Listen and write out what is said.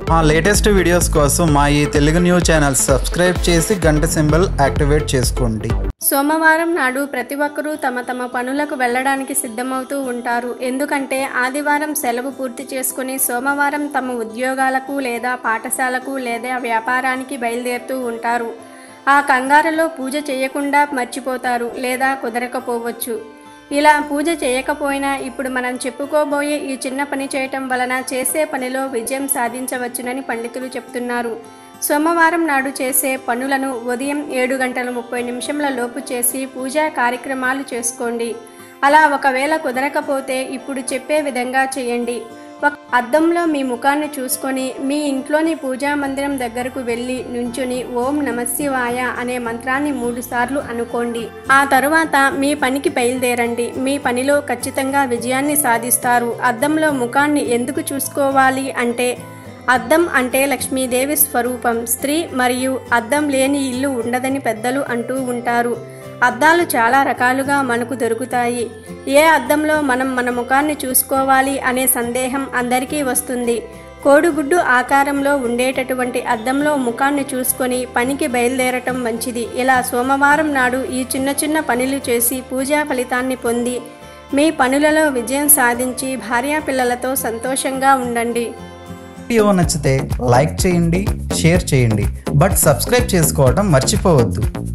మా latest videos కోసం మా ఈ తెలుగు న్యూస్ ఛానల్ సబ్స్క్రైబ్ చేసి గంట సింబల్ యాక్టివేట్ చేసుకోండి సోమవారం నాడు ప్రతి ఒక్కరూ తమ తమ పనులకు వెళ్ళడానికి సిద్ధమవుతూ ఉంటారు ఎందుకంటే ఆదివారం సెలవు పూర్తి చేసుకుని సోమవారం తమ ఉద్యోగాలకు లేదా పాఠశాలకు లేదా వ్యాపారానికి బయలుదేరుతూ ఉంటారు ఆ కంగారులో పూజ చేయకుండా మర్చిపోతారు లేదా కుదరకపోవచ్చు ఇలా పూజ చేయకపోయినా ఇప్పుడు మనం చెప్పుకోబోయే ఈ చిన్న పని చేయటం వలన చేసే పనిలో విజయం సాధించవచ్చునని పండితులు చెప్తున్నారు సోమవారం నాడు చేసే పనులను ఉదయం ఏడు గంటల ముప్పై నిమిషంల లోపు చేసి పూజా కార్యక్రమాలు చేసుకోండి అలా ఒకవేళ కుదరకపోతే ఇప్పుడు చెప్పే విధంగా చేయండి ఒక అద్దంలో మీ ముఖాన్ని చూసుకొని మీ ఇంట్లోని పూజా మందిరం దగ్గరకు వెళ్ళి నుంచుని ఓం నమశివాయ అనే మంత్రాన్ని మూడు సార్లు అనుకోండి ఆ తరువాత మీ పనికి బయలుదేరండి మీ పనిలో ఖచ్చితంగా విజయాన్ని సాధిస్తారు అద్దంలో ముఖాన్ని ఎందుకు చూసుకోవాలి అంటే అద్దం అంటే లక్ష్మీదేవి స్వరూపం స్త్రీ మరియు అద్దం లేని ఇల్లు ఉండదని పెద్దలు అంటూ ఉంటారు అద్దాలు చాలా రకాలుగా మనకు దొరుకుతాయి ఏ అద్దంలో మనం మన ముఖాన్ని చూసుకోవాలి అనే సందేహం అందరికీ వస్తుంది కోడిగుడ్డు ఆకారంలో ఉండేటటువంటి అద్దంలో ముఖాన్ని చూసుకొని పనికి బయలుదేరటం మంచిది ఇలా సోమవారం నాడు ఈ చిన్న చిన్న పనులు చేసి పూజా ఫలితాన్ని పొంది మీ పనులలో విజయం సాధించి భార్యాపిల్లలతో సంతోషంగా ఉండండి వీడియో నచ్చితే లైక్ చేయండి షేర్ చేయండి బట్ సబ్స్క్రైబ్ చేసుకోవడం మర్చిపోవద్దు